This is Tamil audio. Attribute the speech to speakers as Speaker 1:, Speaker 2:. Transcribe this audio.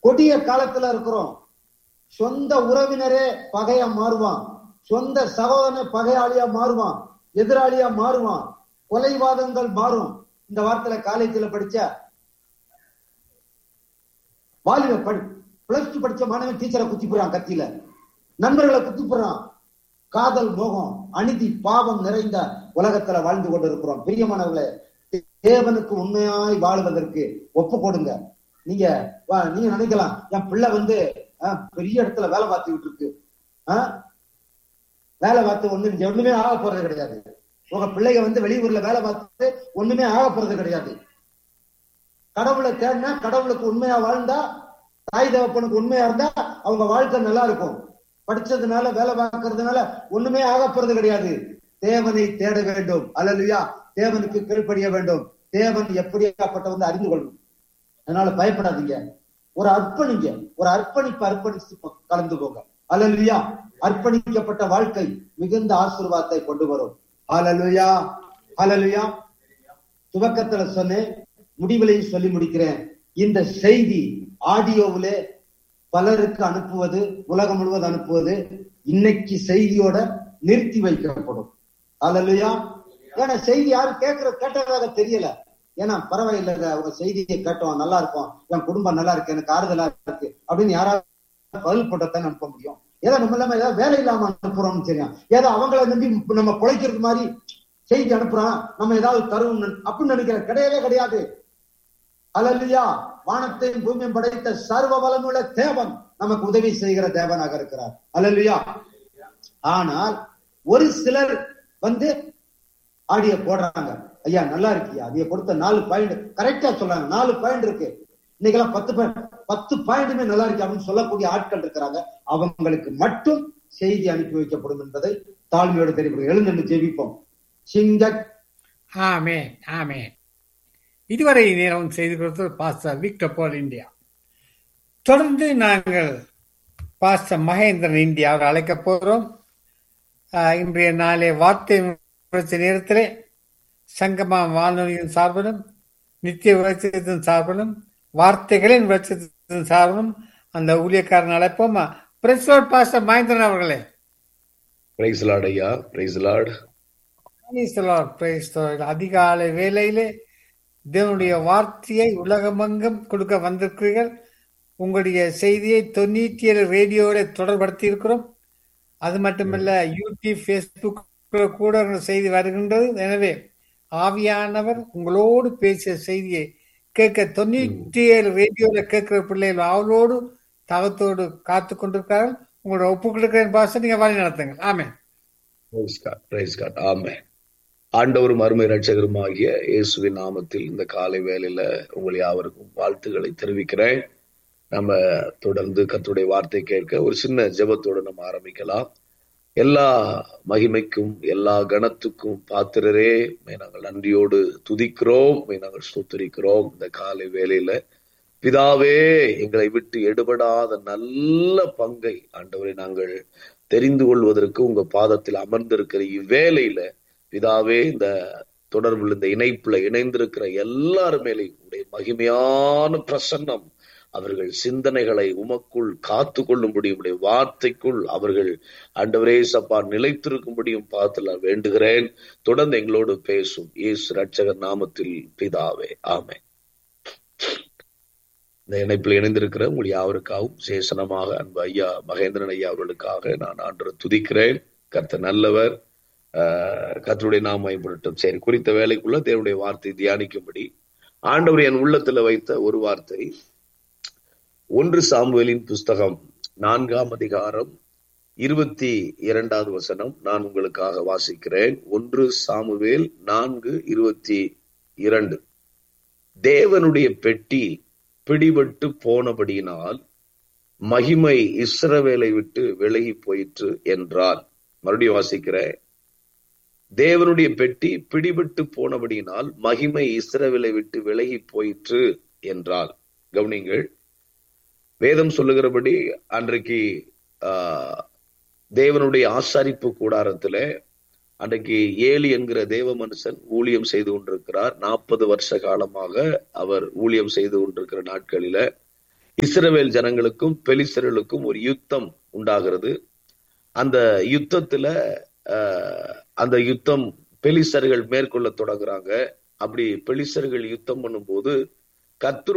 Speaker 1: கொடிய காலத்துல இருக்கிறோம் சொந்த உறவினரே பகையா மாறுவான் சொந்த சகோதரனே பகையாளியா மாறுவான் எதிராளியா மாறுவான் கொலைவாதங்கள் மாறும் இந்த வார்த்தையில காலேஜ்ல படிச்ச வாலிப படி பிளஸ் டூ படிச்ச மாணவன் டீச்சரை குத்தி போறான் கத்தியில நண்பர்களை குத்தி போறான் காதல் மோகம் அநீதி பாவம் நிறைந்த உலகத்துல வாழ்ந்து கொண்டிருக்கிறோம் பிரியமானவர்களே தேவனுக்கு உண்மையாய் வாழ்வதற்கு ஒப்பு கொடுங்க நீங்க வா- நீங்க நினைக்கலாம் என் பிள்ளை வந்து அஹ், பெரிய இடத்துல வேலை பார்த்துக்கிட்டு இருக்கு அஹ், வேலை பார்த்து ஒண்ணு இங்க ஒண்ணுமே ஆக போறது கிடையாது உங்க பிள்ளைங்க வந்து வெளியூர்ல வேலை பார்த்து ஒண்ணுமே ஆக போறது கிடையாது கடவுளை தேடினா கடவுளுக்கு உண்மையா வாழ்ந்தா தாய் தகப்பனுக்கு உண்மையா இருந்தா அவங்க வாழ்க்கை நல்லா இருக்கும் படிச்சதுனால வேலை பார்க்கறதுனால ஒண்ணுமே ஆக போறது கிடையாது தேவனை தேட வேண்டும் அல்லலுயா தேவனுக்கு கீழ்ப்படிய வேண்டும் தேவன் எப்படியாப்பட்டவன் அறிந்து கொள்ளணும் அதனால பயப்படாதீங்க ஒரு அர்ப்பணிங்க ஒரு அர்ப்பணிப்பு அர்ப்பணிச்சு ப- கலந்துக்கோங்க அல்லலுயா அர்ப்பணிக்கப்பட்ட வாழ்க்கை மிகுந்த ஆசீர்வாதத்தை கொண்டு வரும் அல்லலுயா அல்லலுயா துவக்கத்துல சொன்னேன் முடிவிலையும் சொல்லி முடிக்கிறேன் இந்த செய்தி ஆடியோவிலே பலருக்கு அனுப்புவது உலகம் முழுவதும் அனுப்புவது இன்னைக்கு செய்தியோட நிறுத்தி வைக்கப்படும் அல்லையா ஏன்னா செய்தி யாரும் கேட்கிற கேட்டதாக தெரியல ஏன்னா பரவாயில்லை அவங்க செய்தியை கேட்டோம் நல்லா இருக்கும் என் குடும்பம் நல்லா இருக்கு எனக்கு ஆறுதலா இருக்கு அப்படின்னு யாராவது பதில் போட்டத்தான் அனுப்ப முடியும் ஏதோ நம்ம இல்லாம ஏதாவது வேலை இல்லாம அனுப்புறோம்னு தெரியும் ஏதோ அவங்கள நம்பி நம்ம பிழைக்கிறது மாதிரி செய்தி அனுப்புறான் நம்ம ஏதாவது தருவோம் அப்படின்னு நினைக்கிற கிடையவே கிடையாது அல்லையா வானத்தையும் பூமியும் படைத்த சர்வ வளமுள்ள தேவன் நமக்கு உதவி செய்கிற தேவனாக இருக்கிறார் அல்லையா ஆனால் ஒரு சிலர் வந்து ஆடியோ போடுறாங்க ஐயா நல்லா இருக்கியா நீங்க கொடுத்த நாலு பாயிண்ட் கரெக்டா சொல்றாங்க நாலு பாயிண்ட் இருக்கு இன்னைக்கெல்லாம் பத்து பாயிண்ட் பத்து பாயிண்ட்டுமே நல்லா இருக்கு அப்படின்னு சொல்லக்கூடிய ஆட்கள் இருக்கிறாங்க அவங்களுக்கு மட்டும் செய்தி அனுப்பி வைக்கப்படும் என்பதை தாழ்மையோடு தெரிவிக்கிறோம் எழுந்து ஜெபிப்போம் சிங்க
Speaker 2: ஆமென் ஆமென் இதுவரை நேரம் செய்து கொடுத்தது பாஸ்டர் விக்டர் போல் இந்தியா தொடர்ந்து நாங்கள் பாஸ்டர் மகேந்திரன் இந்தியா அவர் அழைக்க போகிறோம் ஆஹ், இன்றைய நாளே வார்த்தை விமர்சன நேரத்திலே சங்கமா வானொலியின் சார்பிலும் நித்திய விமர்சனத்தின் சார்பிலும் வார்த்தைகளின் விமர்சனத்தின் சார்பிலும் அந்த ஊழியக்காரன் அழைப்போமா பிரசோட் பாஸ்டர் மகேந்திரன் அவர்களே
Speaker 3: பிரைஸ் லார்ட் ஐயா praise lord
Speaker 2: Praise the Lord, praise the Lord. அதிகாலை வேளையிலே தேவனுடைய வார்த்தையை உலகமெங்கும் கொடுக்க வந்திருக்கிறீர்கள் உங்களுடைய செய்தியை தொண்ணூற்றி ஏழு ரேடியோட தொடர்படுத்தி இருக்கிறோம் அது மட்டுமல்ல யூடியூப் ஃபேஸ்புக் கூட உங்கள் செய்தி வருகின்றது எனவே ஆவியானவர் உங்களோடு பேசிய செய்தியை கேட்க தொண்ணூற்றி ஏழு ரேடியோல கேட்கிற பிள்ளைகள் அவளோடு தவத்தோடு காத்து கொண்டிருக்கிறார்கள் உங்களோட ஒப்பு கொடுக்கிறேன் பாச நீங்க வழி நடத்துங்க amen
Speaker 3: praise God praise God ஆமே ஆண்டவரும் அருமை ரட்சகருமாகிய இயேசுவின் நாமத்தில் இந்த காலை வேளையில உங்கள் யாவருக்கும் வாழ்த்துக்களை தெரிவிக்கிறேன் நம்ம தொடர்ந்து கர்த்தருடைய வார்த்தை கேட்க ஒரு சின்ன ஜெபத்தோடு நம்ம ஆரம்பிக்கலாம் எல்லா மகிமைக்கும் எல்லா கணத்துக்கும் பாத்திரரே உம்மை நாங்கள் நன்றியோடு துதிக்கிறோம் உம்மை நாங்கள் ஸ்தோத்திரிக்கிறோம் இந்த காலை வேளையில பிதாவே எங்களை விட்டு எடுபடாத நல்ல பங்கை ஆண்டவரை நாங்கள் தெரிந்து கொள்வதற்கு உங்க பாதத்தில் அமர்ந்திருக்கிற இவ்வேளையில பிதாவே இந்த தொடர்பில் இந்த இணைப்புல இணைந்திருக்கிற எல்லார் மேலேயும் உடைய மகிமையான பிரசன்னம் அவர்கள் சிந்தனைகளை உமக்குள் காத்து கொள்ளும்படி உடைய வார்த்தைக்குள் அவர்கள் ஆண்டவரே சப்பா நிலைத்திருக்கும்படியும் பார்த்து நான் வேண்டுகிறேன் தொடர்ந்து எங்களோடு பேசும் இயேசு ரட்சகர் நாமத்தில் பிதாவே ஆமே இந்த இணைப்பில் இணைந்திருக்கிற உங்கள் யாவருக்காகவும் சேசனமாக அன்பு ஐயா மகேந்திரன் ஐயா அவர்களுக்காக நான் ஆண்டு துதிக்கிறேன் கர்த்தர் நல்லவர் ஆஹ் கர்த்தருடைய நாம் பயன்படுத்தும் சரி குறித்த வேலைக்குள்ள தேவனுடைய வார்த்தை தியானிக்கும்படி ஆண்டவர் என் உள்ளத்துல வைத்த ஒரு வார்த்தை ஒன்று சாமுவேலின் புஸ்தகம் நான்காம் அதிகாரம் இருபத்தி இரண்டாவது வசனம் நான் உங்களுக்காக வாசிக்கிறேன் ஒன்று சாமுவேல் நான்கு இருபத்தி இரண்டு தேவனுடைய பெட்டி பிடிபட்டு போனபடியினால் மகிமை இஸ்ரவேலை விட்டு விலகி போயிற்று என்றார் மறுபடியும் வாசிக்கிறேன் தேவனுடைய பெட்டி பிடிபட்டு போனபடியினால் மகிமை இஸ்ரவேலை விட்டு விலகி போயிற்று என்றால் கவனிங்கள் வேதம் சொல்லுகிறபடி அன்றைக்கு ஆஹ், தேவனுடைய ஆசாரிப்பு கூடாரத்துல அன்றைக்கு ஏலி என்கிற தேவ மனுஷன் ஊழியம் செய்து கொண்டிருக்கிறார் நாற்பது வருஷ காலமாக அவர் ஊழியம் செய்து கொண்டிருக்கிற நாட்களில இஸ்ரவேல் ஜனங்களுக்கும் பெலிஸ்தர்களுக்கும் ஒரு யுத்தம் உண்டாகிறது அந்த யுத்தத்துல அஹ், அந்த யுத்தம் பெலிஸ்தர்கள் மேற்கொள்ள தொடங்குறாங்க அப்படி பெலிஸ்தர்கள் யுத்தம் பண்ணும்போது கர்த்தர்